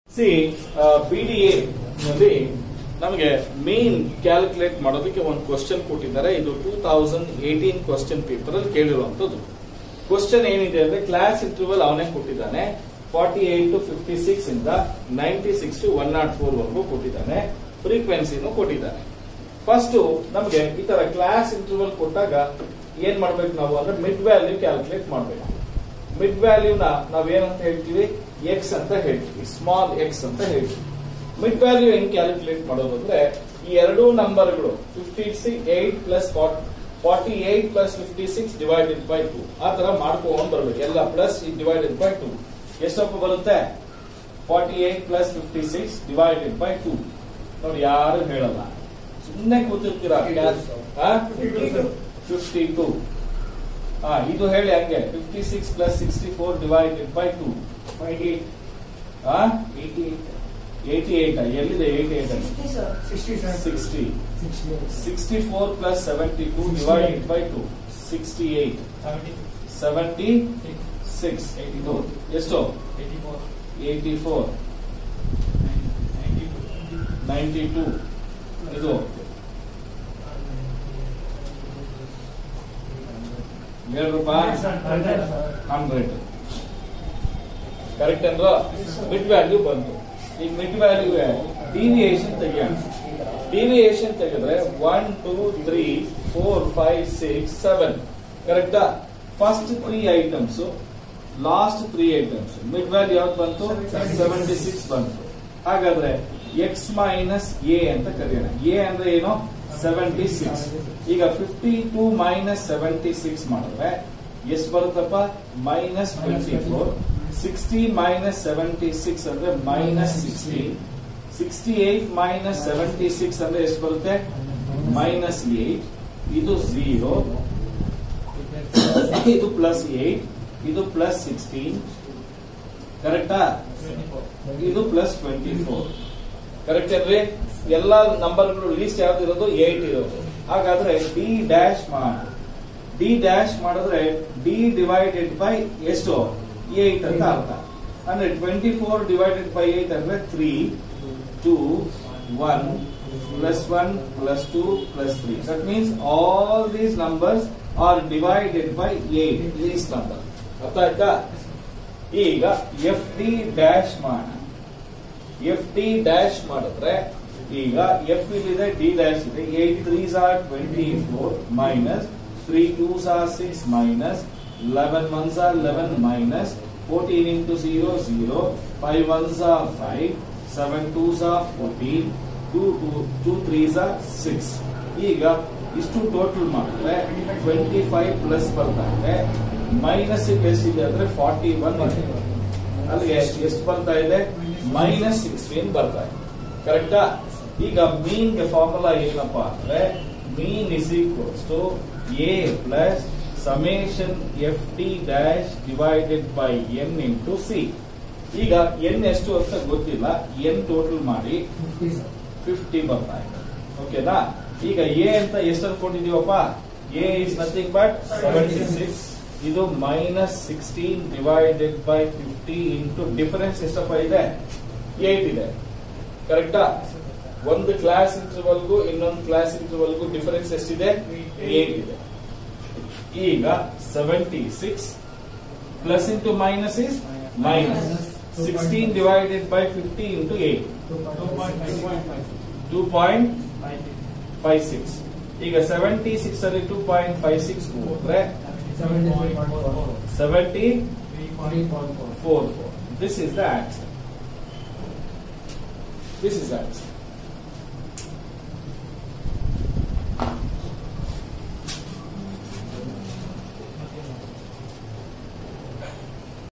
C B D A ನಲ್ಲಿ ನಮಗೆ main calculate ಮಾಡೋದಕ್ಕೆ ಒಂದು ಕ್ವಶನ್ ಕೊಟ್ಟಿದ್ದಾರೆ ಇದು two thousand eighteen question paper ಅಲ್ಲಿ ಕೇಳಿರುವಂತದ್ದು ಕ್ವಶನ್ ಏನಿದೆ ಅಂದ್ರೆ ಕ್ಲಾಸ್ ಇಂಟರ್ವಲ್ ಅವನೇ ಕೊಟ್ಟಿದ್ದಾನೆ forty eight to fifty six ಇಂದ ninety six to one naught four ವರೆಗೂ ಕೊಟ್ಟಿದ್ದಾನೆ ಫ್ರೀಕ್ವೆನ್ಸಿನೂ ಕೊಟ್ಟಿದ್ದಾನೆ ಫಸ್ಟ್ ನಮಗೆ ಈ ತರ ಕ್ಲಾಸ್ ಇಂಟರ್ವಲ್ ಕೊಟ್ಟಾಗ ಏನ್ ಮಾಡ್ಬೇಕು ನಾವು ಅಂದ್ರೆ ಮಿಡ್ ವ್ಯಾಲ್ಯೂ ಕ್ಯಾಲ್ಕುಲೇಟ್ ಮಾಡ್ಬೇಕು ಮಿಡ್ ವ್ಯಾಲ್ಯೂನ ನಾವೇನಂತ ಹೇಳ್ತೀವಿ ಎಕ್ಸ್ ಅಂತ ಹೇಳ್ತೀವಿ ಸ್ಮಾಲ್ ಎಕ್ಸ್ ಅಂತ ಹೇಳ್ತೀವಿ ಮಿಡ್ ವ್ಯಾಲ್ಯೂ ಹೆಂಗ್ ಕ್ಯಾಲ್ಕುಲೇಟ್ ಮಾಡೋದು ಅಂದ್ರೆ ಈ ಎರಡೂ ನಂಬರ್ಗಳು fifty six eight plus forty eight plus fifty six divided by two ಆ ತರ ಮಾಡ್ಕೊಂಡು ಬರ್ಬೇಕು ಎಲ್ಲ ಪ್ಲಸ್ ಡಿವೈಡೆಡ್ ಬೈ ಟು ಎಷ್ಟಪ್ಪ ಬರುತ್ತೆ forty eight plus fifty six divided by two ನೋಡಿ ಯಾರು ಹೇಳಲ್ಲ ಸುಮ್ಮನೆ ಕೂತಿರ್ತೀರಾ ಫಿಫ್ಟಿ ಟು ಹಾ ಇದು ಹೇಳಿ ಹಂಗೆ fifty six plus sixty four divided by two eighty eight ಎಲ್ಲಿದೆ eighty eight sixty sixty four plus seventy two divided by two sixty eight seventy six ಎಷ್ಟು ಏಟಿ ಫೋರ್ ನೈಂಟಿ ಟೂ ಇದು ಏಳು ರೂಪಾಯಿ hundred correct ಅಂದ್ರ mid value ಬಂತು ಈಗ mid value deviation ತೆಗಿಯೋಣ deviation ತೆಗೆದ್ರೆ one two three four five six seven ಕರೆಕ್ಟಾ first three items last three items mid value ಯಾವ್ದು ಬಂತು ಸೆವೆಂಟಿ ಸಿಕ್ಸ್ ಬಂತು ಹಾಗಾದ್ರೆ ಎಕ್ಸ್ ಮೈನಸ್ ಎ ಅಂತ ಕರೆಯೋಣ ಎ ಅಂದ್ರೆ ಏನು ಸೆವೆಂಟಿ ಸಿಕ್ಸ್ ಈಗ fifty two minus seventy six ಮಾಡಿದ್ರೆ ಎಷ್ಟು ಬರುತ್ತಪ್ಪ minus twenty four sixty minus seventy six ಅಂದ್ರೆ minus sixty sixty eight minus seventy six ಅಂದ್ರೆ ಎಷ್ಟು ಬರುತ್ತೆ ಮೈನಸ್ ಏಟ್ ಇದು ಝೀರೋ ಇದು ಪ್ಲಸ್ ಏಟ್ ಇದು ಪ್ಲಸ್ ಸಿಕ್ಸ್ಟೀನ್ ಕರೆಕ್ಟಾ ಇದು ಪ್ಲಸ್ ಟ್ವೆಂಟಿ ಫೋರ್ ಕರೆಕ್ಟ್ ಅಲ್ರಿ ಎಲ್ಲ ನಂಬರ್ಗಳು ಲೀಸ್ಟ್ ಯಾವ್ದು ಇರೋದು ಏಟ್ ಇರೋದು ಹಾಗಾದ್ರೆ ಡಿ ಡ್ಯಾಶ್ ಮಾಡಿ ಡಿ ಡ್ಯಾಶ್ ಮಾಡಿದ್ರೆ ಡಿ ಡಿವೈಡೆಡ್ ಬೈ ಎಷ್ಟು ಏಟ್ ಅಂತ ಅರ್ಥ ಅಂದ್ರೆ twenty four divided by eight ಅಂದ್ರೆ three two one plus one plus two plus three that means all these numbers are divided by eight least number ಅರ್ಥ ಆಯ್ತಾ ಈಗ f d dash ಮಾಡ f d dash ಮಾಡಿದ್ರೆ ಈಗ f ಇಲ್ಲಿದೆ d dash ಇದೆ eight threes are twenty four minus three twos R six minus eleven ones are eleven minus fourteen into zero zero five ones are five seven twos are fourteen two two two threes are six ಈಗ ಇಷ್ಟು total ಮಾಡಿದ್ರೆ twenty five plus ಬರ್ತಾ ಇದೆ minus ಎಷ್ಟಿದೆ ಅಂದ್ರೆ forty one ಅಲ್ಲಿಗೆ ಎಷ್ಟು ಬರ್ತಾ ಇದೆ ಮೈನಸ್ ಸಿಕ್ಸ್ಟೀನ್ ಬರ್ತಾ ಇದೆ ಕರೆಕ್ಟಾ ಈಗ ಮೀನ್ ಗೆ ಫಾರ್ಮುಲಾ ಏನಪ್ಪಾ ಅಂದ್ರೆ mean is equals to A plus summation f t dash divided by n into c ಈಗ ಎನ್ ಎಷ್ಟು ಅಂತ ಗೊತ್ತಿಲ್ಲ ಎನ್ ಟೋಟಲ್ ಮಾಡಿ ಫಿಫ್ಟಿ ಬರ್ತಾ ಇದೆ ಓಕೆನಾ ಈಗ ಎ ಅಂತ ಎಷ್ಟು ಅನ್ಕೊಂಡಿದೀವಪ್ಪ A is nothing but seventy six ಇದು minus sixteen divided by fifty into difference ಎಷ್ಟಪ್ಪ ಇದೆ ಏಟ್ ಇದೆ ಕರೆಕ್ಟಾ ಒಂದು ಕ್ಲಾಸ್ ಇಂಟರ್ವಲ್ಗೂ ಇನ್ನೊಂದು ಕ್ಲಾಸ್ ಇಂಟರ್ವಲ್ಗೂ ಡಿಫರೆನ್ಸ್ ಎಷ್ಟಿದೆ ಏಟ್ ಇದೆ ಈಗ seventy six plus into minus is minus sixteen divided by fifty into eight two point five six ಈಗ ಸೆವೆಂಟಿ ಸಿಕ್ಸ್ ಅಲ್ಲಿ ಟೂ ಪಾಯಿಂಟ್ ಫೈವ್ ಸಿಕ್ಸ್ ಹೋದ್ರೆ seventy four four this is the answer this is answer